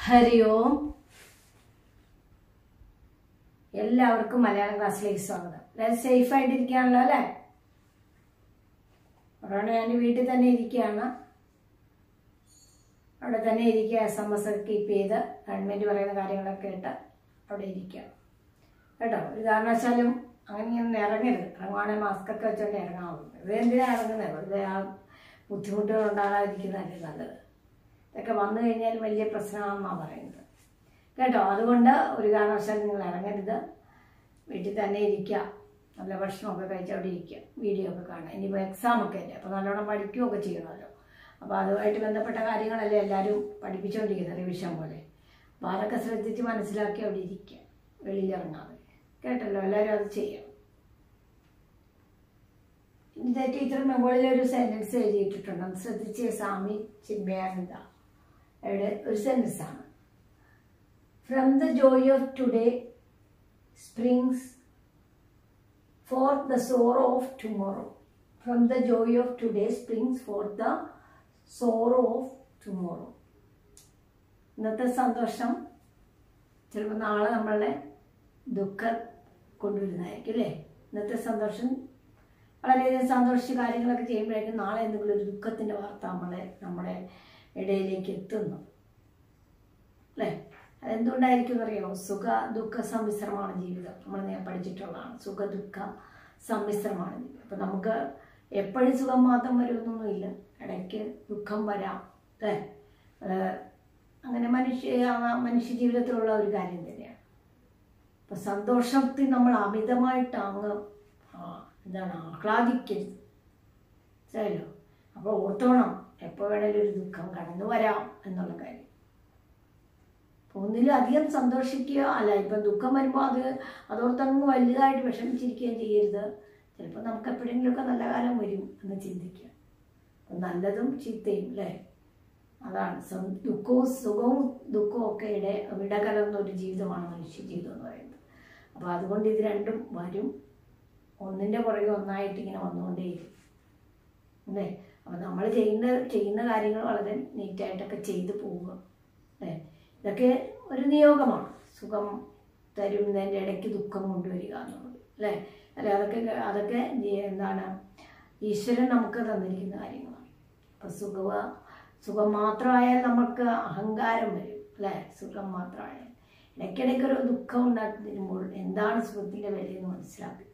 ഹരി ഓം എല്ലാവർക്കും മലയാളം ക്ലാസ്സിലേക്ക് സ്വാഗതം എല്ലാവരും സേഫ് ആയിട്ടിരിക്കുകയാണല്ലോ അല്ലേ അതുകൊണ്ട് ഞാൻ വീട്ടിൽ തന്നെ ഇരിക്കുകയാണ് അവിടെ തന്നെ ഇരിക്കുക എസ് എം എസ് കീപ്പ് ചെയ്ത് ഗവൺമെൻറ് പറയുന്ന കാര്യങ്ങളൊക്കെ കേട്ട് അവിടെ ഇരിക്കുക കേട്ടോ ഒരു കാരണവശാലും അങ്ങനെ ഇങ്ങനെ ഇറങ്ങരുത് ഇറങ്ങുവാണെങ്കിൽ മാസ്ക് ഒക്കെ വെച്ചോണ്ട് ഇറങ്ങാവുള്ളൂ ഇത് എന്തിനാണ് ഇറങ്ങുന്നത് വെറുതെ ആ ബുദ്ധിമുട്ടുകൾ ഉണ്ടാകാതിരിക്കുന്നതല്ലേ നല്ലത് ഇതൊക്കെ വന്നു കഴിഞ്ഞാൽ വലിയ പ്രശ്നമാണെന്നാണ് പറയുന്നത് കേട്ടോ അതുകൊണ്ട് ഒരു കാരണവശാലും നിങ്ങൾ ഇറങ്ങരുത് വീട്ടിൽ തന്നെ ഇരിക്കുക നല്ല ഭക്ഷണമൊക്കെ കഴിച്ച് അവിടെ ഇരിക്കുക വീഡിയോ ഒക്കെ കാണുക ഇനിയിപ്പോൾ എക്സാം ഒക്കെ അല്ലേ അപ്പോൾ നല്ലോണം പഠിക്കുകയൊക്കെ ചെയ്യണമല്ലോ അപ്പോൾ അതുമായിട്ട് ബന്ധപ്പെട്ട കാര്യങ്ങളല്ലേ എല്ലാവരും പഠിപ്പിച്ചുകൊണ്ടിരിക്കുന്നത് റിവിഷൻ പോലെ അപ്പോൾ അതൊക്കെ ശ്രദ്ധിച്ച് മനസ്സിലാക്കി അവിടെ ഇരിക്കുക വെളിയിലിറങ്ങാതെ കേട്ടല്ലോ എല്ലാവരും അത് ചെയ്യാം ഇതിൻ്റെ ടീച്ചർ മുകളിൽ ഒരു സെൻറ്റൻസ് എഴുതിയിട്ടിട്ടുണ്ട് അത് ശ്രദ്ധിച്ച് സ്വാമി ചിന്മയാനന്ദ അവിടെ ഒരു സെൻറ്റൻസ് ആണ് from the joy of today springs for the sorrow of tomorrow from the joy of today springs for the sorrow of tomorrow ഇന്നത്തെ സന്തോഷം ചിലപ്പോൾ നാളെ നമ്മളെ ദുഃഖം കൊണ്ടുവരുന്നതായിരിക്കും അല്ലേ ഇന്നത്തെ സന്തോഷം വളരെയധികം സന്തോഷിച്ച കാര്യങ്ങളൊക്കെ ചെയ്യുമ്പോഴേക്കും നാളെ എന്തെങ്കിലും ഒരു ദുഃഖത്തിൻ്റെ വാർത്ത നമ്മളെ നമ്മുടെ ഇടയിലേക്ക് എത്തുന്നു അല്ലേ അതെന്തുകൊണ്ടായിരിക്കും എന്നറിയാമോ സുഖ ദുഃഖ സമ്മിശ്രമാണ് ജീവിതം നമ്മൾ ഞാൻ പഠിച്ചിട്ടുള്ളതാണ് സുഖ ദുഃഖ സമ്മിശ്രമാണ് ജീവിതം അപ്പം നമുക്ക് എപ്പോഴും സുഖം മാത്രം വരുമെന്നൊന്നുമില്ല ഇടയ്ക്ക് ദുഃഖം വരാം അല്ലേ അത് അങ്ങനെ മനുഷ്യ മനുഷ്യ ജീവിതത്തിലുള്ള ഒരു കാര്യം തന്നെയാണ് അപ്പം സന്തോഷത്തിൽ നമ്മൾ അമിതമായിട്ട് അങ്ങ് ആ, എന്താണ് ആഹ്ലാദിക്കരുത് മനസ്സിലായല്ലോ അപ്പോൾ ഓർത്തോണം എപ്പോൾ വേണേലും ഒരു ദുഃഖം കടന്നു വരാം എന്നുള്ള കാര്യം അപ്പോൾ ഒന്നിലും അധികം സന്തോഷിക്കുക അല്ല ഇപ്പം ദുഃഖം വരുമ്പോൾ അത് അതോർത്തങ്ങ് വലുതായിട്ട് വിഷമിച്ചിരിക്കുകയും ചെയ്യരുത് ചിലപ്പോൾ നമുക്ക് എപ്പോഴെങ്കിലുമൊക്കെ നല്ല കാലം വരും എന്ന് ചിന്തിക്കുക അപ്പം നല്ലതും ചീത്തയും അല്ലേ അതാണ് സം- ദുഃഖവും സുഖവും ദുഃഖവും ഒക്കെ ഇട ഇടകലർന്ന ഒരു ജീവിതമാണ് മനുഷ്യ ജീവിതം എന്ന് പറയുന്നത് അപ്പോൾ അതുകൊണ്ട് ഇത് രണ്ടും വരും ഒന്നിൻ്റെ പുറകെ ഒന്നായിട്ട് ഇങ്ങനെ വന്നുകൊണ്ടേയിരിക്കും അല്ലേ അപ്പോൾ നമ്മൾ ചെയ്യുന്ന ചെയ്യുന്ന കാര്യങ്ങൾ വളരെ നീറ്റായിട്ടൊക്കെ ചെയ്തു പോവുക അല്ലേ ഇതൊക്കെ ഒരു നിയോഗമാണ് സുഖം തരുന്നതിൻ്റെ ഇടയ്ക്ക് ദുഃഖം കൊണ്ടുവരിക എന്നുള്ളത് അല്ലേ അല്ലെ അതൊക്കെ അതൊക്കെ ഈ എന്താണ് ഈശ്വരൻ നമുക്ക് തന്നിരിക്കുന്ന കാര്യങ്ങളാണ് അപ്പോൾ സുഖവ സുഖം മാത്രമായാൽ നമുക്ക് അഹങ്കാരം വരും അല്ലേ സുഖം മാത്രമായാൽ ഇടയ്ക്കിടയ്ക്ക് ഒരു ദുഃഖം ഉണ്ടാക്കി തരുമ്പോൾ എന്താണ് സുഖത്തിൻ്റെ വിലയെന്ന് മനസ്സിലാക്കി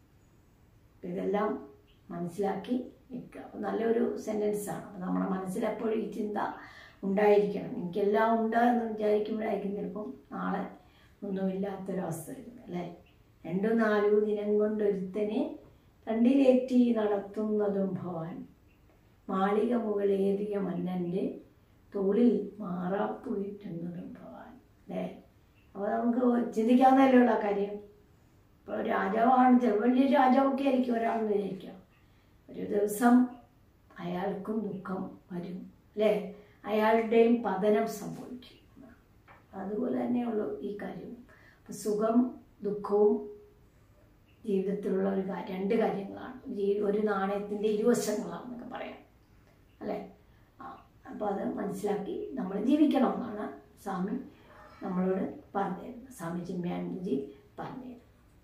അപ്പോൾ ഇതെല്ലാം മനസ്സിലാക്കി നിൽക്കുക അപ്പോൾ നല്ലൊരു സെൻറ്റൻസ് ആണ് അപ്പോൾ നമ്മുടെ മനസ്സിൽ എപ്പോഴും ഈ ചിന്ത ഉണ്ടായിരിക്കണം എനിക്കെല്ലാം ഉണ്ട് എന്ന് വിചാരിക്കുമ്പോഴായിരിക്കും ചിലപ്പം നാളെ ഒന്നുമില്ലാത്തൊരവസ്ഥ വരുന്നത് അല്ലേ രണ്ടു നാലു ദിനം കൊണ്ടൊരുത്തനെ തണ്ടിലേറ്റി നടത്തുന്നതും ഭവാൻ മാളിക മുകളേറിയ മന്നൻ്റെ തോളിൽ മാറാപ്പ് വീട്ടുന്നതും ഭവാൻ അല്ലേ അപ്പോൾ നമുക്ക് ചിന്തിക്കാവുന്നതല്ലേ ഉള്ള കാര്യം ഇപ്പോൾ രാജാവാണ് ചില വലിയ രാജാവൊക്കെ ആയിരിക്കും ഒരാളെന്ന് വിചാരിക്കാം ഒരു ദിവസം അയാൾക്കും ദുഃഖം വരും അല്ലേ അയാളുടെയും പതനം സംഭവിക്കും അതുപോലെ തന്നെയുള്ളൂ ഈ കാര്യം അപ്പം സുഖം ദുഃഖവും ജീവിതത്തിലുള്ള ഒരു കാര്യം രണ്ട് കാര്യങ്ങളാണ് ജീ- ഒരു നാണയത്തിൻ്റെ ഇരുവശങ്ങളാണെന്നൊക്കെ പറയാം അല്ലേ ആ അപ്പോൾ അത് മനസ്സിലാക്കി നമ്മൾ ജീവിക്കണം എന്നാണ് സ്വാമി നമ്മളോട് പറഞ്ഞു തരുന്നത് സ്വാമി ചിന്മയാനന്ദജി പറഞ്ഞു തരുന്നത്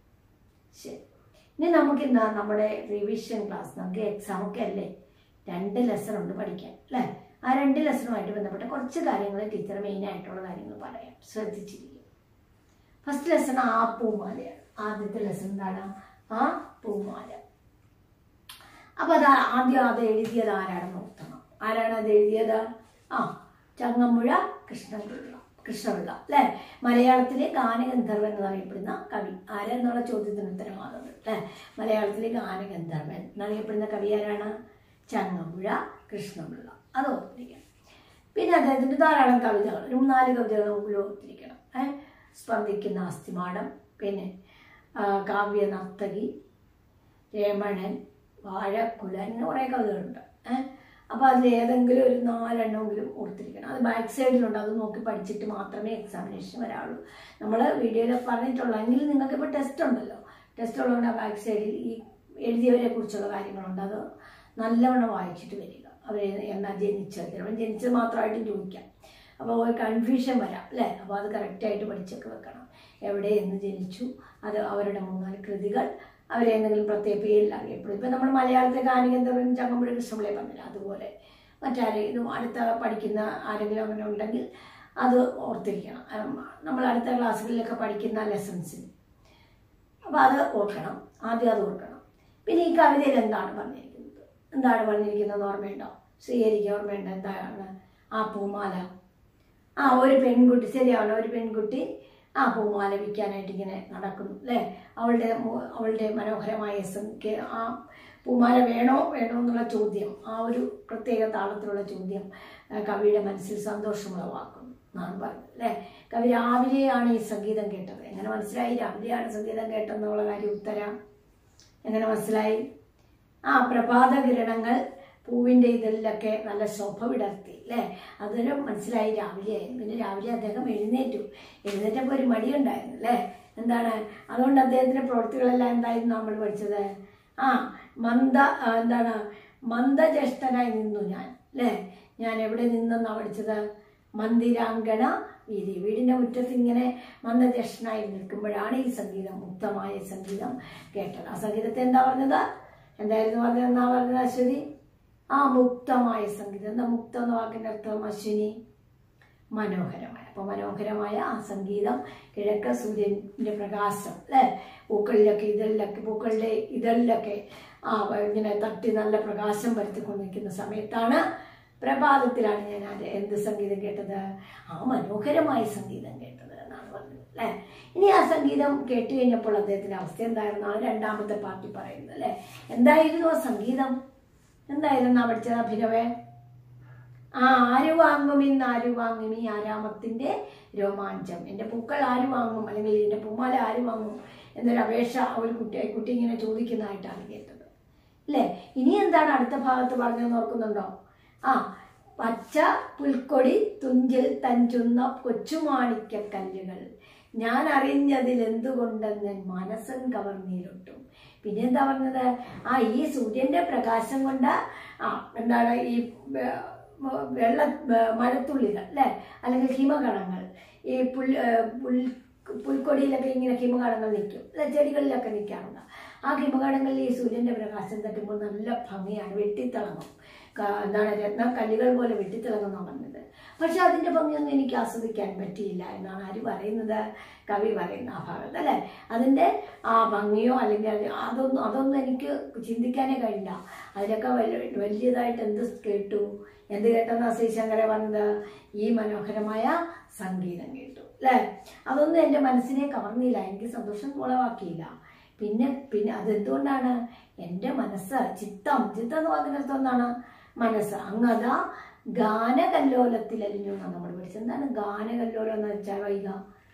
ശരി ഇനി നമുക്ക് ഇന്ന് നമ്മുടെ റിവിഷൻ ക്ലാസ് നമുക്ക് എക്സാം ഒക്കെ അല്ലേ രണ്ട് ലെസൺ ഉണ്ട് പഠിക്കാൻ അല്ലേ ആ രണ്ട് ലെസണുമായിട്ട് ബന്ധപ്പെട്ട കുറച്ച് കാര്യങ്ങൾ ടീച്ചർ മെയിൻ ആയിട്ടുള്ള കാര്യങ്ങൾ പറയാം ശ്രദ്ധിച്ചിരിക്കും ഫസ്റ്റ് ലെസൺ ആ പൂമാലയാണ് ആദ്യത്തെ ലെസൺ എന്താണ് ആ പൂമാല അപ്പൊ അത് ആദ്യം അത് എഴുതിയത് ആരാണെന്ന് നോക്കണം ആരാണ് അത് എഴുതിയത് ആ ചങ്ങമ്പുഴ കൃഷ്ണപിള്ള കൃഷ്ണപിള്ള അല്ലേ മലയാളത്തിലെ ഗാനഗന്ധർവൻ എന്നറിയപ്പെടുന്ന കവി ആരെന്നുള്ള ചോദ്യത്തിന് ഉത്തരമാകുന്നത് അല്ലേ മലയാളത്തിലെ ഗാനഗന്ധർവൻ എന്നറിയപ്പെടുന്ന കവി ആരാണ് ചങ്ങമ്പുഴ കൃഷ്ണപിള്ള അത് ഓർത്തിരിക്കണം പിന്നെ അദ്ദേഹത്തിൻ്റെ ധാരാളം കവിതകൾ ഒരു മൂന്നാല് കവിതകൾ നമുക്ക് ഓർത്തിരിക്കണം ഏഹ് സ്പന്ദിക്കുന്ന അസ്ഥിമാടം പിന്നെ ആ, കാവ്യ നർത്തകി രമണൻ വാഴക്കുല ഇങ്ങനെ കുറേ കവിതകളുണ്ട് ഏഹ് അപ്പോൾ അതിൽ ഏതെങ്കിലും ഒരു നാലെണ്ണമെങ്കിലും ഓർത്തിരിക്കണം അത് ബാക്ക് സൈഡിലുണ്ട് അത് നോക്കി പഠിച്ചിട്ട് മാത്രമേ എക്സാമിനേഷൻ വരാവുള്ളൂ നമ്മൾ വീഡിയോയിൽ പറഞ്ഞിട്ടുള്ളൂ എങ്കിലും നിങ്ങൾക്ക് ഇപ്പോൾ ടെസ്റ്റ് ഉണ്ടല്ലോ ടെസ്റ്റ് ഉള്ളതുകൊണ്ട് ആ ബാക്ക് സൈഡിൽ ഈ എഴുതിയവരെ കുറിച്ചുള്ള കാര്യങ്ങളുണ്ട് അത് നല്ലവണ്ണം വായിച്ചിട്ട് വരിക അവർ എന്നാ ജനിച്ചത് ചിലപ്പോൾ ജനിച്ചത് മാത്രമായിട്ട് ചോദിക്കാം അപ്പോൾ ഒരു കൺഫ്യൂഷൻ വരാം അല്ലേ അപ്പോൾ അത് കറക്റ്റായിട്ട് പഠിച്ചൊക്കെ വെക്കണം എവിടെ എന്ന് ജനിച്ചു അത് അവരുടെ മൂന്നാല് കൃതികൾ അവരെ എന്തെങ്കിലും പ്രത്യേക പേരിൽ അറിയപ്പെടും ഇപ്പം നമ്മൾ മലയാളത്തെ കാനികന്തപുരം ചങ്ങമ്പുഴ കൃഷ്ണപിള്ളയെ പറഞ്ഞില്ല അതുപോലെ മറ്റാരെങ്കിലും അടുത്ത പഠിക്കുന്ന ആരെങ്കിലും അങ്ങനെ ഉണ്ടെങ്കിൽ അത് ഓർത്തിരിക്കണം ഉം, നമ്മൾ അടുത്ത ക്ലാസ്സുകളിലൊക്കെ പഠിക്കുന്ന ലെസൺസിൽ അപ്പോൾ അത് ഓർക്കണം ആദ്യം അത് ഓർക്കണം പിന്നെ ഈ കവിതയിൽ എന്താണ് പറഞ്ഞിരിക്കുന്നത് എന്താണ് പറഞ്ഞിരിക്കുന്നത് ഓർമ്മയുണ്ടോ സ്വീകരിക്കുക ഓർമ്മയുണ്ടോ എന്താണ് ആ പൂമാല ആ ഒരു പെൺകുട്ടി ശരിയാണ് ഒരു പെൺകുട്ടി ആ പൂമാല വിൽക്കാനായിട്ട് ഇങ്ങനെ നടക്കുന്നു അല്ലേ അവളുടെ മു- അവളുടെ മനോഹരമായ സംഖ്യ ആ പൂമാല വേണോ വേണോ എന്നുള്ള ചോദ്യം ആ ഒരു പ്രത്യേക താളത്തിലുള്ള ചോദ്യം ആ, കവിയുടെ മനസ്സിൽ സന്തോഷമുളവാക്കുന്നു എന്നാണ് പറഞ്ഞത് അല്ലേ കവി രാവിലെയാണ് ഈ സംഗീതം കേട്ടത് എങ്ങനെ മനസ്സിലായി രാവിലെയാണ് സംഗീതം കേട്ടതെന്നുള്ള കാര്യം ഉത്തരം എങ്ങനെ മനസ്സിലായി ആ പ്രഭാത കിരണങ്ങൾ പൂവിൻ്റെ ഇതിലൊക്കെ നല്ല ശോഭ വിടർത്തി അല്ലേ അതൊരു മനസ്സിലായി രാവിലെ പിന്നെ രാവിലെ അദ്ദേഹം എഴുന്നേറ്റു എഴുന്നേറ്റപ്പോൾ ഒരു മടിയുണ്ടായിരുന്നു അല്ലേ എന്താണ് അതുകൊണ്ട് അദ്ദേഹത്തിൻ്റെ പ്രവൃത്തികളെല്ലാം എന്തായിരുന്നു നമ്മൾ പഠിച്ചത് ആ മന്ദ ആ, എന്താണ് മന്ദജ്യേഷ്ഠനായി നിന്നു ഞാൻ അല്ലേ ഞാൻ എവിടെ നിന്നെന്നാണ് പഠിച്ചത് മന്ദിരാങ്കണ വീതി വീടിൻ്റെ മുറ്റത്ത് ഇങ്ങനെ മന്ദജ്യേഷ്ഠനായി നിൽക്കുമ്പോഴാണ് ഈ സംഗീതം മുക്തമായ സംഗീതം കേട്ടത് ആ സംഗീതത്തെ എന്താ പറഞ്ഞത് എന്തായിരുന്നു പറഞ്ഞത് എന്നാ പറഞ്ഞത് അശ്വതി ആ മുക്തമായ സംഗീതം എന്താ മുക്തം എന്ന വാക്കിൻ്റെ അർത്ഥം അശ്വിനി മനോഹരമായ അപ്പോൾ മനോഹരമായ ആ സംഗീതം കിഴക്ക് സൂര്യൻ്റെ പ്രകാശം അല്ലേ പൂക്കളിലൊക്കെ ഇതളിലൊക്കെ പൂക്കളുടെ ഇതളിലൊക്കെ ആ ഇങ്ങനെ തട്ടി നല്ല പ്രകാശം വരുത്തിക്കൊണ്ടിരിക്കുന്ന സമയത്താണ് പ്രഭാതത്തിലാണ് ഞാൻ അത് എന്ത് സംഗീതം കേട്ടത് ആ മനോഹരമായ സംഗീതം കേട്ടത് എന്നാണ് പറഞ്ഞത് അല്ലേ ഇനി ആ സംഗീതം കേട്ട് കഴിഞ്ഞപ്പോൾ അദ്ദേഹത്തിൻ്റെ അവസ്ഥ എന്തായിരുന്നാണ് രണ്ടാമത്തെ പാർട്ടി പറയുന്നത് അല്ലേ എന്തായിരുന്നു ആ സംഗീതം എന്തായിരുന്നു ആ പഠിച്ചത് അഭിനവേ ആ ആര് വാങ്ങും ഇന്ന് ആര് വാങ്ങും ഈ ആരാമത്തിന്റെ രോമാഞ്ചം എൻ്റെ പൂക്കൾ ആര് വാങ്ങും അല്ലെങ്കിൽ എൻ്റെ പൂമാല ആര് വാങ്ങും എന്നൊരു അപേക്ഷ ഒരു കുട്ടി കുട്ടി ഇങ്ങനെ ചോദിക്കുന്നതായിട്ടാണ് കേട്ടത് അല്ലേ ഇനി എന്താണ് അടുത്ത ഭാഗത്ത് പറഞ്ഞതെന്ന് ഓർക്കുന്നുണ്ടോ ആ പച്ച പുൽക്കൊടി തുഞ്ചിൽ തഞ്ചുന്ന കൊച്ചുമാണിക്ക കല്ലുകൾ ഞാൻ അറിഞ്ഞതിൽ എന്തുകൊണ്ടെന്ന് മനസ്സൻ കവർന്നീലൊട്ടും പിന്നെ എന്താ പറഞ്ഞത് ആ ഈ സൂര്യന്റെ പ്രകാശം കൊണ്ട് ആ എന്താണ് ഈ വെ- വെ- വെള്ള വെ- മഴത്തുള്ളികൾ അല്ലേ അല്ലെങ്കിൽ ഹിമകണങ്ങൾ ഈ പുൽ ഏ, പുൽ പുൽക്കൊടിയിലൊക്കെ ഇങ്ങനെ ഹിമകണങ്ങൾ നിൽക്കും അല്ലെ ചെടികളിലൊക്കെ നിൽക്കാറുണ്ട് ആ ഹിമകണങ്ങളിൽ ഈ സൂര്യന്റെ പ്രകാശം തട്ടുമ്പോൾ നല്ല ഭംഗിയാണ് വെട്ടിത്തിളങ്ങും ക- എന്താണ് രത്ന കല്ലുകൾ പോലെ വെട്ടിത്തിളങ്ങുന്ന പറഞ്ഞത് പക്ഷെ അതിന്റെ ഭംഗിയൊന്നും എനിക്ക് ആസ്വദിക്കാൻ പറ്റിയില്ല എന്നാണ് ആര് പറയുന്നത് കവി പറയുന്ന ആ ഭാഗത്ത് അല്ലേ അതിന്റെ ആ ഭംഗിയോ അല്ലെങ്കിൽ അത് അതൊന്നും അതൊന്നും എനിക്ക് ചിന്തിക്കാനേ കഴിയില്ല അതിലൊക്കെ വലിയ വലിയതായിട്ട് എന്ത് കേട്ടു എന്ത് കേട്ടെന്നാ ശ്രീശങ്കരെ പറഞ്ഞത് ഈ മനോഹരമായ സംഗീതം കേട്ടു അല്ലേ അതൊന്നും എൻ്റെ മനസ്സിനെ കവർന്നില്ല എനിക്ക് സന്തോഷം ഉളവാക്കിയില്ല പിന്നെ പിന്നെ അതെന്തുകൊണ്ടാണ് എൻ്റെ മനസ്സ് ചിത്തം ചിത്തം എന്ന് പറഞ്ഞ അർത്ഥം എന്താണ് മനസ്സ് അങ്ങത ഗാനകല്ലോലത്തിൽ അലിഞ്ഞു എന്നാണ് നമ്മൾ പഠിച്ചത് എന്താണ് ഗാനകല്ലോലം എന്ന് വെച്ചാൽ വൈക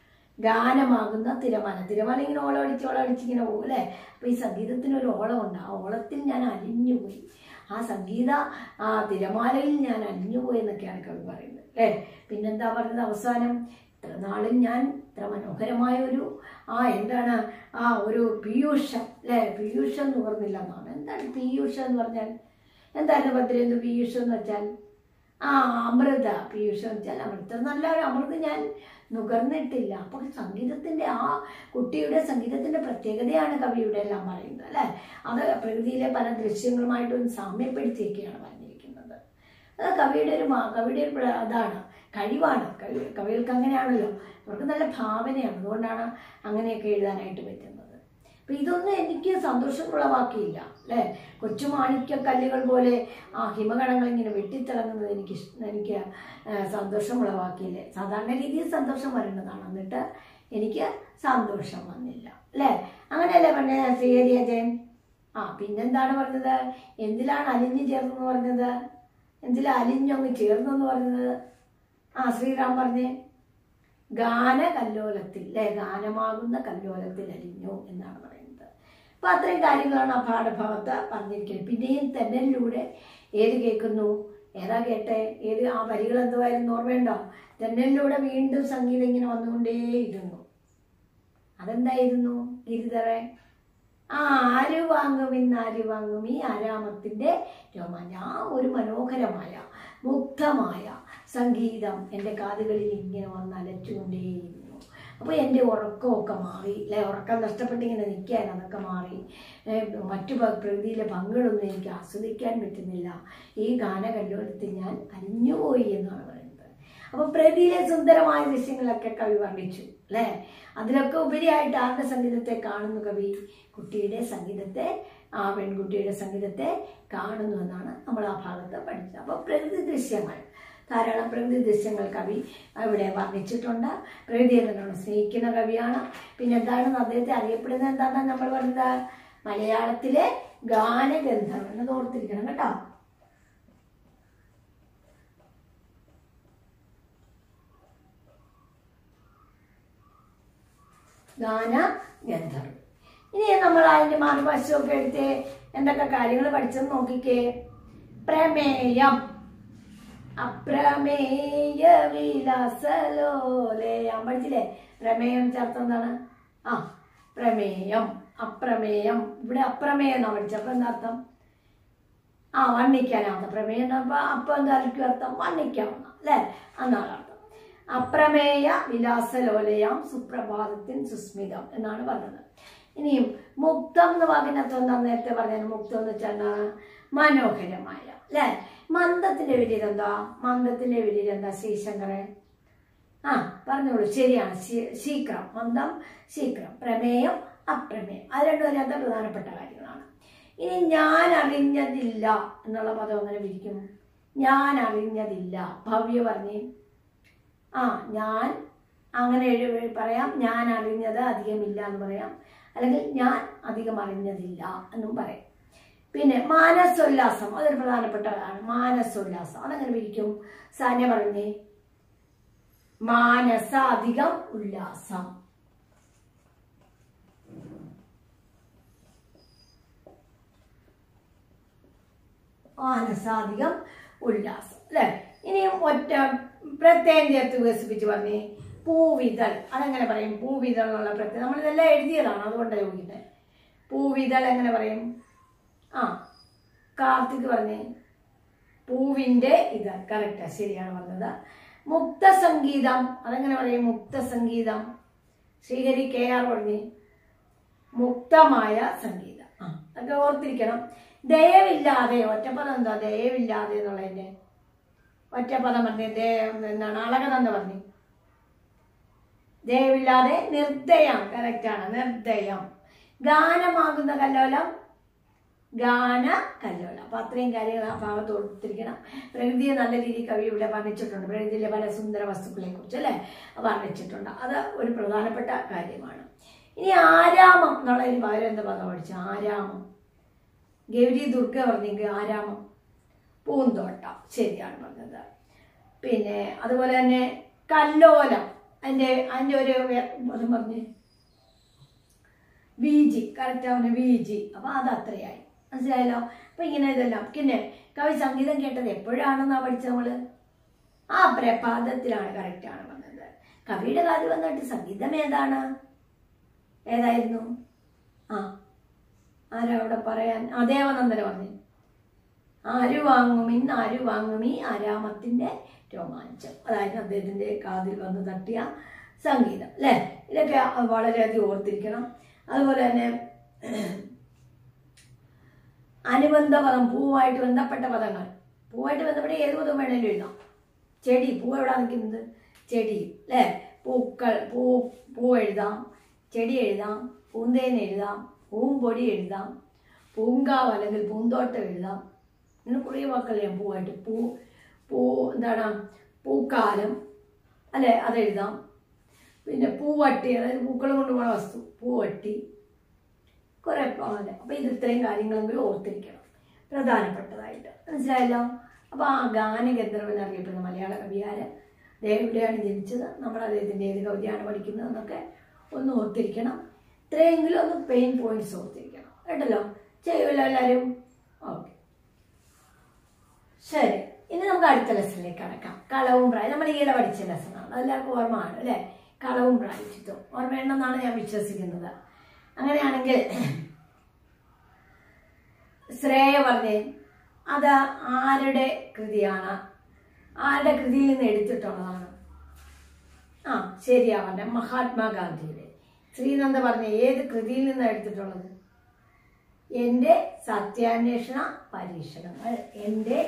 ഗാനമാകുന്ന തിരമാല തിരമാല ഇങ്ങനെ ഓളമടിച്ച് ഓളമടിച്ച് ഇങ്ങനെ പോകും അല്ലേ അപ്പോൾ ഈ സംഗീതത്തിന് ഒരു ഓളമുണ്ട് ആ ഓളത്തിൽ ഞാൻ അലിഞ്ഞുപോയി ആ സംഗീത ആ തിരമാലയിൽ ഞാൻ അലിഞ്ഞുപോയി എന്നൊക്കെയാണ് കവി പറയുന്നത് അല്ലേ പിന്നെന്താ പറഞ്ഞത് അവസാനം ഇത്ര നാളും ഞാൻ ഇത്ര മനോഹരമായ ഒരു ആ എന്താണ് ആ ഒരു പീയൂഷം അല്ലേ പീയൂഷം നുകർന്നില്ല എന്നാണ് എന്താണ് പീയൂഷം എന്ന് പറഞ്ഞാൽ എന്താണ് ഭദ്രേന്ദ്ര പീയൂഷം എന്ന് വെച്ചാൽ ആ അമൃത പീയൂഷം എന്ന് വെച്ചാൽ അമൃത നല്ല ഒരു അമൃത് ഞാൻ നുകർന്നിട്ടില്ല അപ്പോൾ സംഗീതത്തിൻ്റെ ആ കുട്ടിയുടെ സംഗീതത്തിൻ്റെ പ്രത്യേകതയാണ് കവിയുടെ എല്ലാം പറയുന്നത് അല്ലേ അത് പ്രകൃതിയിലെ പല ദൃശ്യങ്ങളുമായിട്ടും സാമ്യപ്പെടുത്തിയൊക്കെയാണ് പറഞ്ഞിരിക്കുന്നത് അത് കവിയുടെ ഒരു മാ- കവിയുടെ ഒരു പ്ര- അതാണ് കഴിവാണ് കവി കവികൾക്ക് അങ്ങനെയാണല്ലോ അവർക്ക് നല്ല ഭാവനയാണ് അതുകൊണ്ടാണ് അങ്ങനെയൊക്കെ എഴുതാനായിട്ട് പറ്റുന്നത് അപ്പം ഇതൊന്നും എനിക്ക് സന്തോഷം ഉളവാക്കിയില്ല അല്ലേ കൊച്ചുമാണിക്യ കല്ലുകൾ പോലെ ആ ഹിമകണങ്ങൾ ഇങ്ങനെ വെട്ടിത്തിളങ്ങുന്നത് എനിക്ക് ഇഷ്- എനിക്ക് ആ, സന്തോഷം ഉളവാക്കിയില്ലേ സാധാരണ രീതിയിൽ സന്തോഷം വരേണ്ടതാണ് എന്നിട്ട് എനിക്ക് സന്തോഷം വന്നില്ല അല്ലേ അങ്ങനെയല്ലേ പറഞ്ഞ ശ്രീഹരിയ ജയൻ ആ പിന്നെന്താണ് പറഞ്ഞത് എന്തിലാണ് അലിഞ്ഞു ചേർന്നെന്ന് പറഞ്ഞത് എന്തിലാ അലിഞ്ഞങ്ങ് ചേർന്നെന്ന് പറഞ്ഞത് ആ ശ്രീറാം പറഞ്ഞേ ഗാന കല്ലോലത്തിൽ അല്ലെ ഗാനമാകുന്ന കല്ലോലത്തിൽ അലിഞ്ഞു എന്നാണ് പറയുന്നത് അപ്പൊ അത്രയും കാര്യങ്ങളാണ് ആ പാഠഭാഗത്ത് പറഞ്ഞിരിക്കുന്നത് പിന്നെയും തെന്നലിലൂടെ ഏത് കേൾക്കുന്നു ഏതാ കേട്ടെ ഏത് ആ വരികൾ എന്തുവായിരുന്നു ഓർമ്മയുണ്ടോ തെന്നലിലൂടെ വീണ്ടും സംഗീതം ഇങ്ങനെ വന്നുകൊണ്ടേയിരുന്നു അതെന്തായിരുന്നു ഗിരിധറെ ആ ആര് വാങ്ങും ഇന്ന് ആര് വാങ്ങും ഈ ആരാമത്തിന്റെ രോമാഞ്ചം ആ ഒരു മനോഹരമായ മുഗ്ധമായ സംഗീതം എൻ്റെ കാതുകളിൽ ഇങ്ങനെ വന്ന് അലച്ചുകൊണ്ടേയിരുന്നു അപ്പോൾ എൻ്റെ ഉറക്കമൊക്കെ മാറി അല്ലെ ഉറക്കം നഷ്ടപ്പെട്ടിങ്ങനെ നിൽക്കാൻ അതൊക്കെ മാറി ഏ, മറ്റു പ- പ്രകൃതിയിലെ ഭംഗികളൊന്നും എനിക്ക് ആസ്വദിക്കാൻ പറ്റുന്നില്ല ഈ ഗാനകല്ലോലത്തിൽ ഞാൻ അലിഞ്ഞുപോയി എന്നാണ് പറയുന്നത് അപ്പോൾ പ്രകൃതിയിലെ സുന്ദരമായ ദൃശ്യങ്ങളൊക്കെ കവി വർണ്ണിച്ചു അല്ലേ അതിലൊക്കെ ഉപരിയായിട്ട് ആരുടെ സംഗീതത്തെ കാണുന്നു കവി കുട്ടിയുടെ സംഗീതത്തെ ആ പെൺകുട്ടിയുടെ സംഗീതത്തെ കാണുന്നു എന്നാണ് നമ്മൾ ആ ഭാഗത്ത് പഠിച്ചത് അപ്പോൾ പ്രകൃതി ദൃശ്യങ്ങൾ ധാരാളം പ്രകൃതി ദൃശ്യങ്ങൾ കവി ഇവിടെ വർണ്ണിച്ചിട്ടുണ്ട് പ്രകൃതിയെ നല്ലോണം സ്നേഹിക്കുന്ന കവിയാണ് പിന്നെ എന്താണെന്ന് അദ്ദേഹത്തെ അറിയപ്പെടുന്നത് എന്താണെന്ന് നമ്മൾ പറയുന്നത് മലയാളത്തിലെ ഗാനഗന്ധർവൻ എന്നത് ഓർത്തിരിക്കണം കേട്ടോ ഗാന ഗന്ധർവൻ ഇനി നമ്മൾ അതിന്റെ മാതൃഭാഷയൊക്കെ എടുത്ത് എന്തൊക്കെ കാര്യങ്ങൾ പഠിച്ചെന്ന് നോക്കിക്കേ പ്രമേയം അപ്രമേയ വിലാസലോലയം പഠിച്ചില്ലേ പ്രമേയം ചേർത്ത് എന്താണ് ആ പ്രമേയം അപ്രമേയം ഇവിടെ അപ്രമേയം എന്നാ പഠിച്ചത് അപ്പൊ എന്താ അർത്ഥം ആ വർണ്ണിക്കാനാവുന്ന പ്രമേയം എന്ന് പറയുമ്പോ അപ്പൊ എന്തായിരിക്കും അർത്ഥം വർണ്ണിക്കാവുന്ന അല്ലേ എന്നാണ് അർത്ഥം അപ്രമേയ വിലാസലോലയാം സുപ്രഭാതത്തിൻ സുസ്മിതം എന്നാണ് പറഞ്ഞത് ഇനിയും മുക്തം എന്ന് വാക്കിനർത്ഥം എന്താ നേരത്തെ പറഞ്ഞത് മുക്തം എന്ന് വെച്ചാൽ എന്താണ് മനോഹരമായ അല്ലേ മന്ദത്തിന്റെ വിലീരെന്താ മന്ദത്തിന്റെ വിലീരെന്താ ശ്രീശങ്കരൻ ആ പറഞ്ഞോളൂ ശരിയാണ് ശീ- ശീക്രം മന്ദം ശീക്രം പ്രമേയം അപ്രമേയം അത് രണ്ടും അതിനകത്ത് പ്രധാനപ്പെട്ട കാര്യങ്ങളാണ് ഇനി ഞാൻ അറിഞ്ഞതില്ല എന്നുള്ള പദം അങ്ങനെ വിരിക്കും ഞാൻ അറിഞ്ഞതില്ല ഭവ്യ പറഞ്ഞേ ആ ഞാൻ അങ്ങനെ എഴു- പറയാം ഞാൻ അറിഞ്ഞത് അധികമില്ല എന്ന് പറയാം അല്ലെങ്കിൽ ഞാൻ അധികം അറിഞ്ഞതില്ല എന്നും പറയാം പിന്നെ മാനസോല്ലാസം അതൊരു പ്രധാനപ്പെട്ടതാണ് മാനസോല്ലാസം അതെങ്ങനെ വിരിക്കും സാന്യ പറഞ്ഞേ മാനസ അധികം ഉല്ലാസം മാനസാധികം ഉല്ലാസം അല്ലെ ഇനിയും ഒറ്റ പ്രത്യേകം ചേർത്ത് വികസിപ്പിച്ച് പറഞ്ഞേ പൂവിതൾ അതെങ്ങനെ പറയും പൂവിതൾ എന്നുള്ള പ്രത്യേകം നമ്മളിതെല്ലാം എഴുതിയതാണ് അതുകൊണ്ടാണ് ചോദിക്കുന്നത് പൂവിതൾ എങ്ങനെ പറയും ആ കാർത്തിക് പറഞ്ഞേ പൂവിൻ്റെ ഇത് കറക്റ്റാ ശരിയാണ് പറഞ്ഞത് മുക്തസംഗീതം അതെങ്ങനെ പറയും മുക്തസംഗീതം ശ്രീഹരി കെ ആർ പറഞ്ഞേ മുക്തമായ സംഗീതം ആ അതൊക്കെ ഓർത്തിരിക്കണം ദയവില്ലാതെ ഒറ്റപ്പദം എന്താ ദയവില്ലാതെ എന്നുള്ളതിന്റെ ഒറ്റപ്പദം പറഞ്ഞേ ദയ എന്താണ് അളകതെന്ന് പറഞ്ഞു ദയവില്ലാതെ നിർദ്ദയം കറക്റ്റാണ് നിർദ്ദയം ഗാനമാകുന്ന കല്ലോലം ഗാന കല്ലോലം അപ്പൊ അത്രയും കാര്യങ്ങൾ ആ ഭാഗത്ത് ഓർത്തിരിക്കണം പ്രകൃതിയെ നല്ല രീതിയിൽ കവി ഇവിടെ വർണ്ണിച്ചിട്ടുണ്ട് പ്രകൃതിയിലെ പല സുന്ദര വസ്തുക്കളെ കുറിച്ച് അല്ലെ വർണ്ണിച്ചിട്ടുണ്ട് അത് ഒരു പ്രധാനപ്പെട്ട കാര്യമാണ് ഇനി ആരാമം എന്നുള്ളതിന് പകരം എന്താ പദം പഠിച്ചു ആരാമം ഗൗരി ദുർഗ പറഞ്ഞെങ്കിൽ ആരാമം പൂന്തോട്ടം ശരിയാണ് പറഞ്ഞത് പിന്നെ അതുപോലെ തന്നെ കല്ലോലം അതിൻ്റെ അതിൻ്റെ ഒരു വേ- പദം പറഞ്ഞ് വി ജി കറക്റ്റ് അവന് വി ജി അപ്പം അത് അത്രയായി മനസ്സിലായല്ലോ അപ്പം ഇങ്ങനെ ഇതെല്ലാം പിന്നെ കവി സംഗീതം കേട്ടത് എപ്പോഴാണെന്നാ പഠിച്ചത് നമ്മള് ആ പ്രഭാതത്തിലാണ് കറക്റ്റാണ് വന്നത് കവിയുടെ കാര്യം വന്നിട്ട് സംഗീതം ഏതാണ് ഏതായിരുന്നു ആ ആരാ അവിടെ പറയാൻ ആ ദേവനന്ദന പറഞ്ഞു ആര് വാങ്ങുമിൻ ആര് വാങ്ങുമീ ആരാമത്തിന്റെ രോമാഞ്ചം അതായത് അദ്ദേഹത്തിന്റെ കാതിൽ വന്ന് തട്ടിയ സംഗീതം അല്ലേ ഇതൊക്കെ വളരെയധികം ഓർത്തിരിക്കണം അതുപോലെ തന്നെ അനുബന്ധ പദം പൂവായിട്ട് ബന്ധപ്പെട്ട പദങ്ങൾ പൂവായിട്ട് ബന്ധപ്പെട്ട ഏത് പദം വേണേലും എഴുതാം ചെടി പൂ എവിടെ നിൽക്കുന്നത് ചെടി അല്ലേ പൂക്കൾ പൂ പൂ എഴുതാം ചെടി എഴുതാം പൂന്തേൻ എഴുതാം പൂമ്പൊടി എഴുതാം പൂങ്കാവ് അല്ലെങ്കിൽ പൂന്തോട്ടം എഴുതാം ഇങ്ങനെ കുറേ വാക്കുകൾ ഞാൻ പൂവായിട്ട് പൂ പൂ എന്താണ് പൂക്കാലം അല്ലേ അതെഴുതാം പിന്നെ പൂവട്ടി അതായത് പൂക്കൾ കൊണ്ടുപോകുന്ന വസ്തു പൂവട്ടി കുറെ പോലെ അപ്പം ഇത് ഇത്രയും കാര്യങ്ങളെങ്കിലും ഓർത്തിരിക്കണം പ്രധാനപ്പെട്ടതായിട്ട് മനസ്സിലായല്ലോ അപ്പോൾ ആ ഗാനഗന്ധർവൻ അറിയപ്പെടുന്ന മലയാള കവിയാര് അദ്ദേഹം ഇവിടെയാണ് ജനിച്ചത് നമ്മൾ അദ്ദേഹത്തിൻ്റെ ഏത് കവിതയാണ് പഠിക്കുന്നത് എന്നൊക്കെ ഒന്ന് ഓർത്തിരിക്കണം ഇത്രയെങ്കിലും ഒന്ന് പെയിൻ പോയിന്റ്സ് ഓർത്തിരിക്കണം കേട്ടല്ലോ ചെയ്യുമല്ലോ എല്ലാവരും ഓക്കെ ശരി ഇനി നമുക്ക് അടുത്ത ലെസണിലേക്ക് കടക്കാം കളവും പ്രായം നമ്മൾ ഈയിടെ പഠിച്ച ലെസണാണ് അതെല്ലാവർക്കും ഓർമ്മയാണ് അല്ലേ കളവും പ്രായച്ചിത്വം ഓർമ്മയുണ്ടെന്നാണ് ഞാൻ വിശ്വസിക്കുന്നത് അങ്ങനെയാണെങ്കിൽ ശ്രേയ പറഞ്ഞേ അത് ആരുടെ കൃതിയാണ് ആരുടെ കൃതിയിൽ നിന്ന് എടുത്തിട്ടുള്ളതാണ് ആ ശരിയാ പറഞ്ഞ മഹാത്മാഗാന്ധിയുടെ ശ്രീനന്ദ പറഞ്ഞ ഏത് കൃതിയിൽ നിന്നാണ് എടുത്തിട്ടുള്ളത് എൻ്റെ സത്യാന്വേഷണ പരീക്ഷണങ്ങൾ എൻ്റെ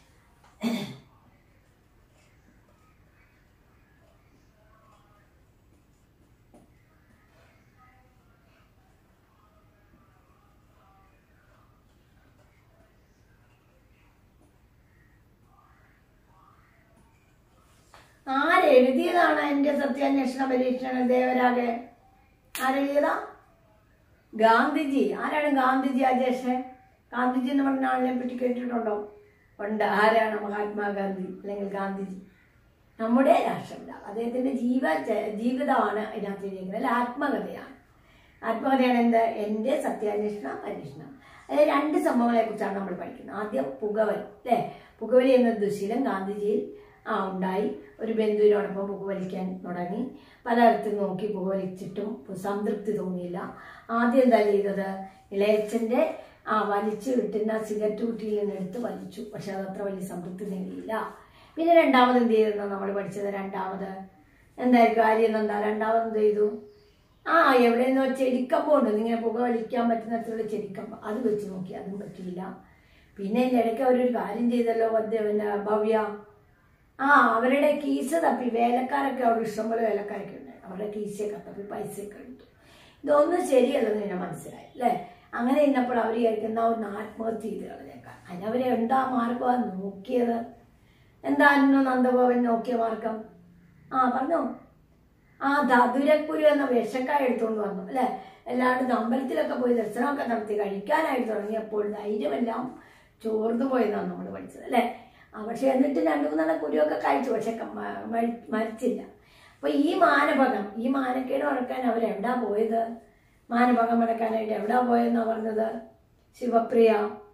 ആരെഴുതിയതാണ് എൻ്റെ സത്യാന്വേഷണ പരീക്ഷണ ദേവരാജെ ആരെഴുതിയതാ ഗാന്ധിജി ആരാണ് ഗാന്ധിജി അജേഷ് ഗാന്ധിജി എന്ന് പറഞ്ഞ ആളിനെ പറ്റി കേട്ടിട്ടുണ്ടോ ഉണ്ട് ആരാണ് മഹാത്മാഗാന്ധി അല്ലെങ്കിൽ ഗാന്ധിജി നമ്മുടെ രാഷ്ട്രപിതാവ് അദ്ദേഹത്തിന്റെ ജീവ ച- ജീവിതമാണ് ഇതിനകത്ത് എഴുതിയിരിക്കുന്നത് അല്ല ആത്മകഥയാണ് ആത്മകഥയാണ് എന്ത് എൻ്റെ സത്യാന്വേഷണ പരീക്ഷണം അതായത് രണ്ട് സംഭവങ്ങളെ കുറിച്ചാണ് നമ്മൾ പഠിക്കുന്നത് ആദ്യം പുകവലി അല്ലേ പുകവലി എന്ന ദുശീലം ഗാന്ധിജിയിൽ ആ ഉണ്ടായി ഒരു ബന്ധുവിനോടൊപ്പം പുകവലിക്കാൻ തുടങ്ങി പലയിടത്തും നോക്കി പുകവലിച്ചിട്ടും സംതൃപ്തി തോന്നിയില്ല ആദ്യം എന്താ ചെയ്തത് ഇളയച്ചൻ്റെ ആ വലിച്ചു കിട്ടുന്ന സിഗരറ്റ് കുറ്റിയിൽ നിന്ന് എടുത്ത് വലിച്ചു പക്ഷെ അതത്ര വലിയ സംതൃപ്തി നേടിയില്ല പിന്നെ രണ്ടാമത് എന്ത് ചെയ്തെന്ന് നമ്മൾ പഠിച്ചത് രണ്ടാമത് എന്തായിരിക്കും കാര്യം എന്താ രണ്ടാമത് എന്ത് ചെയ്തു ആ എവിടെയെന്ന് വെച്ചാൽ ചെടിക്കമ്പ് ഉണ്ട് ഇങ്ങനെ പുക വലിക്കാൻ പറ്റുന്ന തരത്തിലുള്ള ചെടിക്കമ്പ് അത് വെച്ച് നോക്കി അതും പറ്റിയില്ല പിന്നെ ഇതിൻ്റെ ഇടയ്ക്ക് അവരൊരു കാര്യം ചെയ്തല്ലോ വദ്യ പിന്നെ ഭവ്യ ആ അവരുടെ കീസ് തപ്പി വേലക്കാരൊക്കെ അവിടെ ഇഷ്ടംപോലെ വേലക്കാരൊക്കെ ഉണ്ട് അവരുടെ കീസൊക്കെ തപ്പി പൈസയൊക്കെ എടുത്തു ഇതൊന്നും ശരിയല്ലെന്ന് പിന്നെ മനസ്സിലായി അല്ലേ അങ്ങനെ ഇന്നപ്പോൾ അവർ വിചാരിക്കുന്ന ഒന്ന് ആത്മഹത്യ ചെയ്ത് കളഞ്ഞേക്കാം അതിനവരെ എന്താ മാർഗമാണ് നോക്കിയത് എന്തായിരുന്നു നന്ദഗോപൻ നോക്കിയ മാർഗം ആ പറഞ്ഞോ ആ ധതുരക്കുരു എന്ന വിഷക്കായ എടുത്തുകൊണ്ട് വന്നു അല്ലേ എല്ലാവരും അമ്പലത്തിലൊക്കെ പോയി ദർശനമൊക്കെ നടത്തി കഴിക്കാനായിട്ട് തുടങ്ങിയപ്പോൾ ധൈര്യമെല്ലാം ചോർന്നു പോയെന്നാണ് നമ്മൾ പഠിച്ചത് അല്ലേ ആ പക്ഷെ എന്നിട്ട് രണ്ടു മൂന്നെണ്ണം കുരുവൊക്കെ കഴിച്ചു പക്ഷെ ക- മ- മരി- മരിച്ചില്ല അപ്പൊ ഈ മാനഭകം ഈ മാനക്കേട് മടക്കാൻ അവരെവിടാ പോയത് മാനഭകം മടക്കാനായിട്ട് എവിടാ പോയെന്നാ പറഞ്ഞത് ശിവപ്രിയ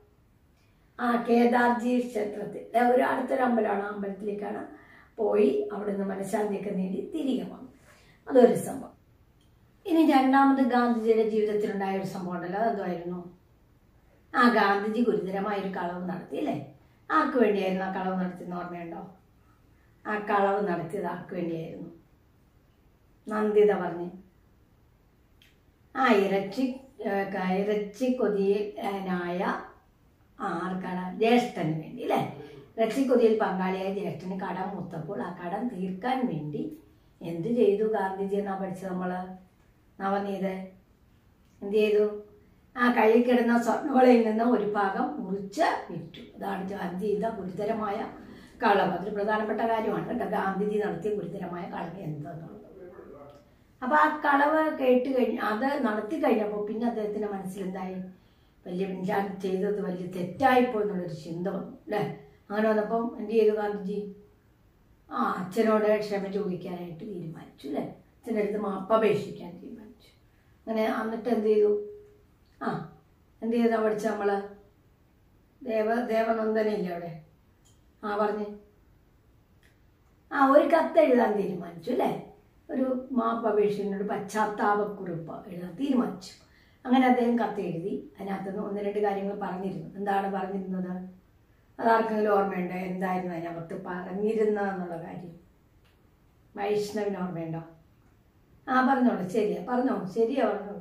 ആ കേദാർജി ക്ഷേത്രത്തിൽ ദേ ഒരു അടുത്തൊരു അമ്പലമാണ് ആ അമ്പലത്തിലേക്കാണ് പോയി അവിടുന്ന് മനഃശാന്തിയൊക്കെ നേടി തിരികെ വന്നു അതൊരു സംഭവം ഇനി രണ്ടാമത് ഗാന്ധിജിയുടെ ജീവിതത്തിലുണ്ടായ ഒരു സംഭവം ഉണ്ടല്ലോ അതെന്തായിരുന്നു ആ ഗാന്ധിജി ഗുരുതരമായ ഒരു കളവ് നടത്തി അല്ലേ ആർക്ക് വേണ്ടിയായിരുന്നു ആ കളവ് നടത്തിയെന്ന് ഓർമ്മയുണ്ടോ ആ കളവ് നടത്തിയത് ആർക്ക് വേണ്ടിയായിരുന്നു നന്ദിത പറഞ്ഞ് ആ ഇറച്ചി ഏ, ക- ഇറച്ചി കൊതിയനായ ആർക്കാണ് ജ്യേഷ്ഠന് വേണ്ടി അല്ലേ ഇറച്ചി കൊതിയിൽ പങ്കാളിയായ ജ്യേഷ്ഠന് കടം മുത്തപ്പോൾ ആ കടം തീർക്കാൻ വേണ്ടി എന്ത് ചെയ്തു ഗാന്ധിജി എന്നാ പഠിച്ചത് നമ്മള് നവനീത് എന്ത് ചെയ്തു ആ കയ്യിൽ കിടന്ന സ്വർണ്ണവളയിൽ നിന്ന് ഒരു ഭാഗം മുറിച്ച് വിറ്റു അതാണ് ഗാന്ധി ചെയ്ത ഗുരുതരമായ കളവ് അതൊരു പ്രധാനപ്പെട്ട കാര്യമാണ് കേട്ടോ ഗാന്ധിജി നടത്തിയ ഗുരുതരമായ കളവ് എന്താന്നുള്ളത് അപ്പൊ ആ കളവ് കേട്ട് കഴിഞ്ഞ് അത് നടത്തി കഴിഞ്ഞപ്പോൾ പിന്നെ അദ്ദേഹത്തിന്റെ മനസ്സിലെന്തായി വലിയ ഞാൻ ചെയ്തത് വലിയ തെറ്റായിപ്പോ എന്നുള്ളൊരു ചിന്ത വന്നു അല്ലേ അങ്ങനെ വന്നപ്പം എന്ത് ചെയ്തു ഗാന്ധിജി ആ അച്ഛനോട് ക്ഷമ ചോദിക്കാനായിട്ട് തീരുമാനിച്ചു അല്ലേ അച്ഛൻ്റെ അടുത്ത് മാപ്പപേക്ഷിക്കാൻ തീരുമാനിച്ചു അങ്ങനെ എന്നിട്ട് എന്ത് ചെയ്തു ആ എന്ത് ചെയ്താ പഠിച്ച നമ്മള് ദേവ ദേവനന്ദനില്ലേ അവിടെ ആ പറഞ്ഞ് ആ ഒരു കത്ത് എഴുതാൻ തീരുമാനിച്ചു അല്ലേ ഒരു മാപ്പപേക്ഷനോട് പശ്ചാത്താപക്കുറിപ്പ് എഴുതാൻ തീരുമാനിച്ചു അങ്ങനെ അദ്ദേഹം കത്ത് എഴുതി അതിനകത്ത് നിന്ന് ഒന്ന് രണ്ട് കാര്യങ്ങൾ പറഞ്ഞിരുന്നു എന്താണ് പറഞ്ഞിരുന്നത് അതാർക്കെങ്കിലും ഓർമ്മയുണ്ടോ എന്തായിരുന്നു അതിനകത്ത് പറഞ്ഞിരുന്ന എന്നുള്ള കാര്യം വൈഷ്ണവിന് ഓർമ്മയുണ്ടോ ആ പറഞ്ഞോളൂ ശരിയാ പറഞ്ഞോ ശരിയാ പറഞ്ഞോളൂ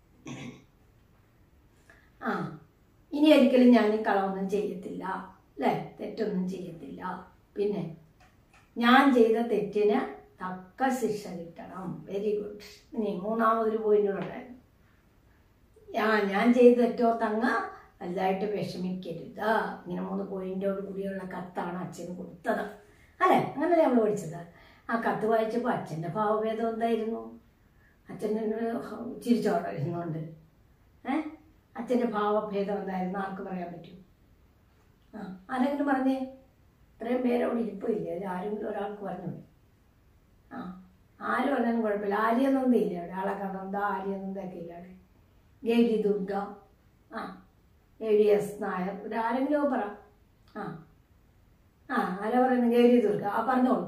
ആ ഇനി ഒരിക്കലും ഞാൻ ഈ കളവൊന്നും ചെയ്യത്തില്ല അല്ലേ തെറ്റൊന്നും ചെയ്യത്തില്ല പിന്നെ ഞാൻ ചെയ്ത തെറ്റിന് തക്ക ശിക്ഷ കിട്ടണം വെരി ഗുഡ് ഇനി മൂന്നാമതൊരു പോയിന്റ് ഉണ്ടായിരുന്നു ആ ഞാൻ ചെയ്ത തെറ്റോ തങ്ങ വലുതായിട്ട് വിഷമിക്കരുത് ഇങ്ങനെ മൂന്ന് പോയിന്റോട് കൂടിയുള്ള കത്താണ് അച്ഛന് കൊടുത്തത് അല്ലേ അങ്ങനല്ലേ നമ്മൾ പഠിച്ചത് ആ കത്ത് വായിച്ചപ്പോൾ അച്ഛൻ്റെ ഭാവഭേദം എന്തായിരുന്നു അച്ഛൻ ചിരിച്ചോടായിരുന്നുകൊണ്ട് ഏ അച്ഛൻ്റെ ഭാവഭേദം എന്തായിരുന്നു ആർക്ക് പറയാൻ പറ്റും ആ ആരെങ്കിലും പറഞ്ഞേ ഇത്രയും പേരവിടെ ഇരിപ്പില്ല അതിൽ ആരെങ്കിലും ഒരാൾക്ക് പറഞ്ഞു ആ ആര് പറഞ്ഞാലും കുഴപ്പമില്ല ആര്യനന്ദ ഇല്ല അവിടെ ആളൊക്കെ നന്ദ ആര്യനന്ദൊക്കെ ഇല്ല അവിടെ ഗൗരി ദുർഗ ആ ഗൗരി എസ് നായർ ഇവിടെ ആരെങ്കിലും പറ ആ ആ ആരാ പറയുന്നത് ഗൗരി ദുർഗ ആ പറഞ്ഞോളൂ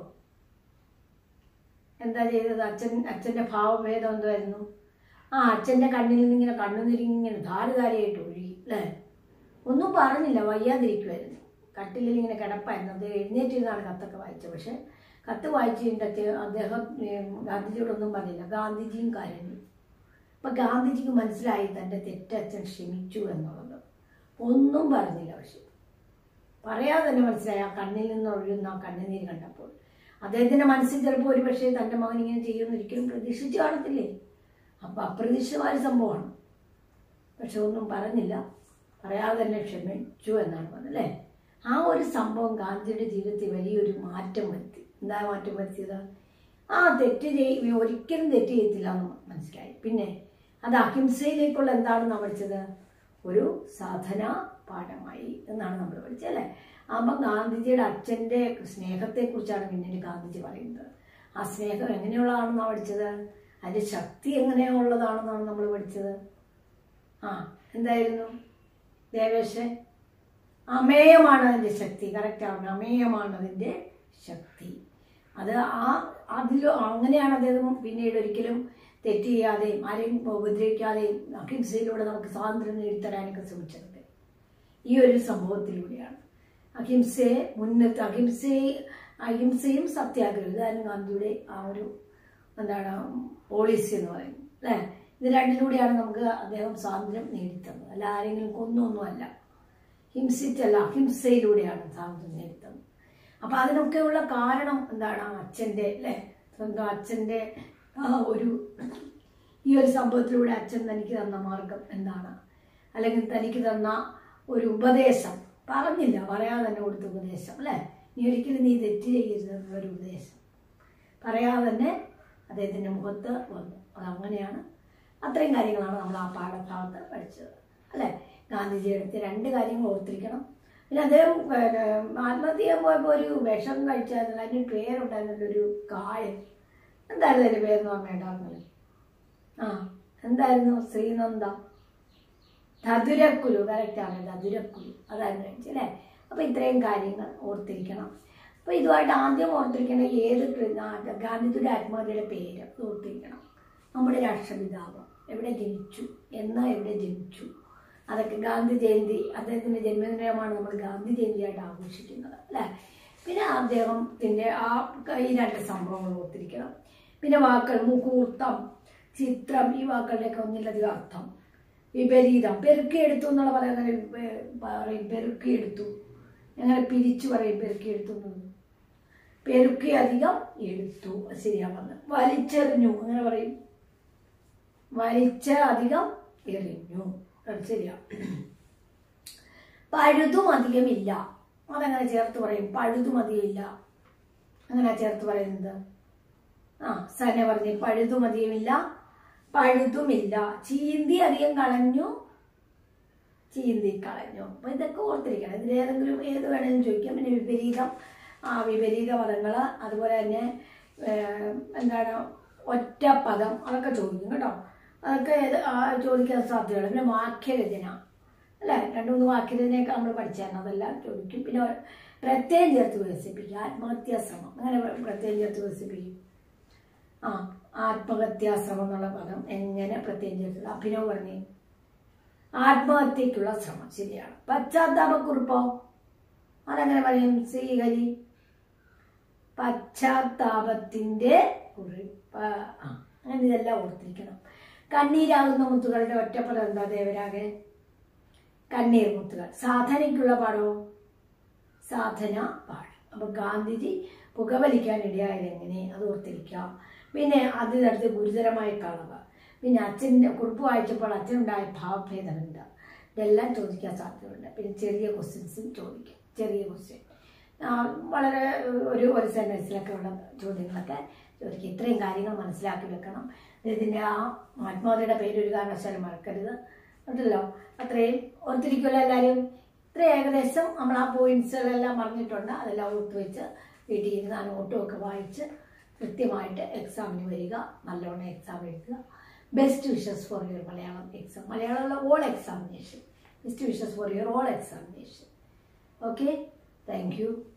എന്താ ചെയ്തത് അച്ഛൻ അച്ഛൻ്റെ ഭാവഭേദം എന്തായിരുന്നു ആ അച്ഛൻ്റെ കണ്ണിൽ നിന്ന് ഇങ്ങനെ കണ്ണുനീരിങ്ങനെ ധാരധാരയായിട്ട് ഒഴുകി അല്ലേ ഒന്നും പറഞ്ഞില്ല വയ്യാതിരിക്കുമായിരുന്നു കട്ടിലിൽ ഇങ്ങനെ കിടപ്പായിരുന്നു അത് എഴുന്നേറ്റിരുന്നാണ് കത്തൊക്കെ വായിച്ചത് പക്ഷെ കത്ത് വായിച്ചതിൻ്റെ അദ്ദേഹം ഏം, ഗാന്ധിജിയോടൊന്നും പറഞ്ഞില്ല ഗാന്ധിജിയും കരഞ്ഞു അപ്പം ഗാന്ധിജിക്ക് മനസ്സിലായി തൻ്റെ തെറ്റച്ഛൻ ക്ഷമിച്ചു എന്നുള്ളത് ഒന്നും പറഞ്ഞില്ല പക്ഷെ പറയാതെ തന്നെ മനസ്സിലായി ആ കണ്ണിൽ നിന്ന് ഒഴുകുന്ന ആ കണ്ണുനീര് കണ്ടപ്പോൾ അദ്ദേഹത്തിൻ്റെ മനസ്സിൽ ചിലപ്പോൾ ഒരു പക്ഷേ തൻ്റെ മകൻ ഇങ്ങനെ ചെയ്യുമെന്ന് ഒരിക്കലും പ്രതീക്ഷിച്ചു കാണത്തില്ലേ അപ്പം അപ്രതീക്ഷിതമായ സംഭവമാണ് പക്ഷെ ഒന്നും പറഞ്ഞില്ല പറയാതെ തന്നെ ക്ഷമിച്ചു എന്നാണ് പറഞ്ഞത് അല്ലേ ആ ഒരു സംഭവം ഗാന്ധിയുടെ ജീവിതത്തിൽ വലിയൊരു മാറ്റം വരുത്തി എന്താ മാറ്റം വരുത്തിയത് ആ തെറ്റ് ചെയ്യ ഒരിക്കലും തെറ്റ് ചെയ്യത്തില്ല എന്ന് മനസ്സിലായി പിന്നെ അത് അഹിംസയിലേക്കുള്ള എന്താണ് നാം പഠിച്ചത് ഒരു സാധന പാഠമായി എന്നാണ് നമ്മൾ പഠിച്ചത് അല്ലേ അപ്പം ഗാന്ധിജിയുടെ അച്ഛൻ്റെ സ്നേഹത്തെക്കുറിച്ചാണ് പിന്നീട് ഗാന്ധിജി പറയുന്നത് ആ സ്നേഹം എങ്ങനെയുള്ളതാണെന്നാണ് പഠിച്ചത് അതിൻ്റെ ശക്തി എങ്ങനെയുള്ളതാണെന്നാണ് നമ്മൾ പഠിച്ചത് ആ എന്തായിരുന്നു ദേവേശൻ അമേയമാണ് അതിൻ്റെ ശക്തി കറക്റ്റാണ് അമേയമാണ് അതിൻ്റെ ശക്തി അത് ആ അതിലോ അങ്ങനെയാണ് അദ്ദേഹം പിന്നീട് ഒരിക്കലും തെറ്റ് ചെയ്യാതെയും ആരെയും ഉപദ്രവിക്കാതെയും അഹിംസയിലൂടെ നമുക്ക് സ്വാതന്ത്ര്യം നേടിത്തരാനൊക്കെ ശ്രമിച്ചത് ഈ ഒരു സംഭവത്തിലൂടെയാണ് അഹിംസയെ മുൻനിർത്തി അഹിംസയെ അഹിംസയും സത്യാഗ്രഹം ഇതാണ് ഗാന്ധിയുടെ ആ ഒരു എന്താണ് പോളിസി എന്ന് പറയുന്നത് അല്ലേ ഇത് രണ്ടിലൂടെയാണ് നമുക്ക് അദ്ദേഹം സ്വാതന്ത്ര്യം നേടിത്തന്നത് അല്ല ആരെങ്കിലും കൊന്നൊന്നുമല്ല ഹിംസിച്ചല്ല അഹിംസയിലൂടെയാണ് സ്വാതന്ത്ര്യം നേടിത്തന്നത് അപ്പം അതിനൊക്കെയുള്ള കാരണം എന്താണ് ആ അച്ഛൻ്റെ അല്ലേ സ്വന്തം അച്ഛൻ്റെ ആ ഒരു ഈ ഒരു സംഭവത്തിലൂടെ അച്ഛൻ തനിക്ക് തന്ന മാർഗം എന്താണ് അല്ലെങ്കിൽ തനിക്ക് തന്ന ഒരു ഉപദേശം പറഞ്ഞില്ല പറയാതെ തന്നെ കൊടുത്ത ഉപദേശം അല്ലേ നീ ഒരിക്കലും നീ തെറ്റ് ചെയ്യരുത് എന്നൊരു ഉപദേശം പറയാതെ തന്നെ അദ്ദേഹത്തിൻ്റെ മുഖത്ത് വന്നു അതങ്ങനെയാണ് അത്രയും കാര്യങ്ങളാണ് നമ്മൾ ആ പാഠഭാഗത്ത് പഠിച്ചത് അല്ലേ ഗാന്ധിജി എടുത്ത് രണ്ട് കാര്യങ്ങൾ ഓർത്തിരിക്കണം പിന്നെ അദ്ദേഹം പിന്നെ ആത്മഹത്യ ചെയ്യാൻ പോയപ്പോൾ ഒരു വിഷം കഴിച്ചായിരുന്നു അതിന് പേരുണ്ടായിരുന്നല്ലോ ഒരു കായൽ എന്തായിരുന്നു അതിൻ്റെ പേരെന്ന് പറഞ്ഞിട്ടുണ്ടായിരുന്നല്ലേ ആ എന്തായിരുന്നു ശ്രീനന്ദ ധതുരക്കുരു കറക്റ്റാണ് ധതുരക്കുരു അതായിരുന്നു കഴിച്ചത് അല്ലേ അപ്പോൾ ഇത്രയും കാര്യങ്ങൾ ഓർത്തിരിക്കണം അപ്പോൾ ഇതുമായിട്ട് ആദ്യം ഓർത്തിരിക്കണം ഏത് കൃ- ആ, ഗാന്ധിജിയുടെ ആത്മഹത്യയുടെ പേര് അത് ഓർത്തിരിക്കണം നമ്മുടെ രാഷ്ട്രപിതാവ് എവിടെ ജനിച്ചു എന്ന് എവിടെ ജനിച്ചു അതൊക്കെ ഗാന്ധി ജയന്തി അദ്ദേഹത്തിൻ്റെ ജന്മദിനമാണ് നമ്മൾ ഗാന്ധി ജയന്തിയായിട്ട് ആഘോഷിക്കുന്നത് അല്ലേ പിന്നെ അദ്ദേഹത്തിൻ്റെ ആ ഈ രണ്ട് സംഭവങ്ങൾ ഓർത്തിരിക്കണം പിന്നെ വാക്കുകൾ മുഹൂർത്തം ചിത്രം ഈ വാക്കുകളുടെയൊക്കെ ഒന്നിലധികം അർത്ഥം വിപരീതം പെരുക്കിയെടുത്തു എന്നുള്ള പറയുന്നത് വെ- പറയും പെരുക്കിയെടുത്തു എങ്ങനെ പിരിച്ചു പറയും പെരുക്കിയെടുത്തു എന്നുള്ളത് പെരുക്കി അധികം എടുത്തു അത് ശരിയാ പറഞ്ഞത് വലിച്ചെറിഞ്ഞു അങ്ങനെ പറയും വലിച്ച അധികം എറിഞ്ഞു അത് ശരിയാ പഴുതും അധികമില്ല അതങ്ങനെ ചേർത്ത് പറയും പഴുതും അധികമില്ല അങ്ങനെ ചേർത്ത് പറയുന്നത് ആ സന പറഞ്ഞു പഴുതും അധികമില്ല പഴുതുമില്ല ചീന്തി അധികം കളഞ്ഞു ചീന്തി കളഞ്ഞു അപ്പൊ ഇതൊക്കെ ഓർത്തിരിക്കണം ഇതിൽ ഏതെങ്കിലും ഏത് വേണമെങ്കിലും ചോദിക്കാം പിന്നെ വിപരീതം ആ വിപരീത പദങ്ങൾ അതുപോലെ തന്നെ ഏഹ്, എന്താണ് ഒറ്റ പദം അതൊക്കെ ചോദിക്കും കേട്ടോ അതൊക്കെ ഏത് ആ, ചോദിക്കാൻ സാധ്യതയുണ്ട് പിന്നെ വാക്യരചന അല്ലേ രണ്ട് മൂന്ന് വാക്യരചനയൊക്കെ നമ്മൾ പഠിച്ചായിരുന്നു അതെല്ലാം ചോദിക്കും പിന്നെ പ്രത്യയം ചേർത്ത് വികസിപ്പിക്കുക ആത്മഹത്യാശ്രമം അങ്ങനെ പ്രത്യയം ചേർത്ത് വികസിപ്പിക്കും ആ ആത്മഹത്യാശ്രമം എന്നുള്ള പദം എങ്ങനെ പ്രത്യേകം ചേർത്തത് അഭിനവ് പറഞ്ഞു ആത്മഹത്യക്കുള്ള ശ്രമം ശരിയാണ് പശ്ചാത്താപക്കുറിപ്പോ അതെങ്ങനെ പറയും ശ്രീഹരി പശ്ചാത്താപത്തിന്റെ കുറിപ്പ് ആ അങ്ങനെ ഇതെല്ലാം ഓർത്തിരിക്കണം കണ്ണീരാകുന്ന മുത്തുകളുടെ ഒറ്റപ്പദം എന്താ ദേവരാകെ കണ്ണീർ മുത്തുകൾ സാധനയ്ക്കുള്ള പാടോ സാധന പാഠം അപ്പൊ ഗാന്ധിജി പുകവലിക്കാൻ ഇടയായത് എങ്ങനെ അത് ഓർത്തിരിക്കാം പിന്നെ അതിനടുത്ത് ഗുരുതരമായ കളവ് പിന്നെ അച്ഛൻ്റെ കുറിപ്പ് വായിച്ചപ്പോൾ അച്ഛനുണ്ടായ ഭാവഭേദം എന്താ ഇതെല്ലാം ചോദിക്കാൻ സാധ്യതയുണ്ട് പിന്നെ ചെറിയ ക്വസ്റ്റ്യൻസും ചോദിക്കും ചെറിയ ക്വസ്റ്റ്യൻ വളരെ ഒരു ഒരു സെൻറ്റൻസിലൊക്കെ ഉള്ള ചോദ്യങ്ങളൊക്കെ ചോദിക്കും ഇത്രയും കാര്യങ്ങൾ മനസ്സിലാക്കി വെക്കണം ഇതിൻ്റെ ആ ആത്മഹത്യയുടെ പേര് ഒരു കാരണവശാലും മറക്കരുത് ഉണ്ടല്ലോ അത്രയും ഓർത്തിരിക്കുമല്ലോ എല്ലാവരും ഇത്ര ഏകദേശം നമ്മൾ ആ പോയിന്റ്സുകളെല്ലാം പറഞ്ഞിട്ടുണ്ട് അതെല്ലാം ഓർത്ത് വെച്ച് വീട്ടിൽ ഇരുന്ന് ആ നോട്ടും ഒക്കെ വായിച്ച് കൃത്യമായിട്ട് എക്സാമിന് വരിക നല്ലോണം എക്സാം എഴുതുക best wishes for your Malayalam exam മലയാളമുള്ള all examination best wishes for your all examination okay thank U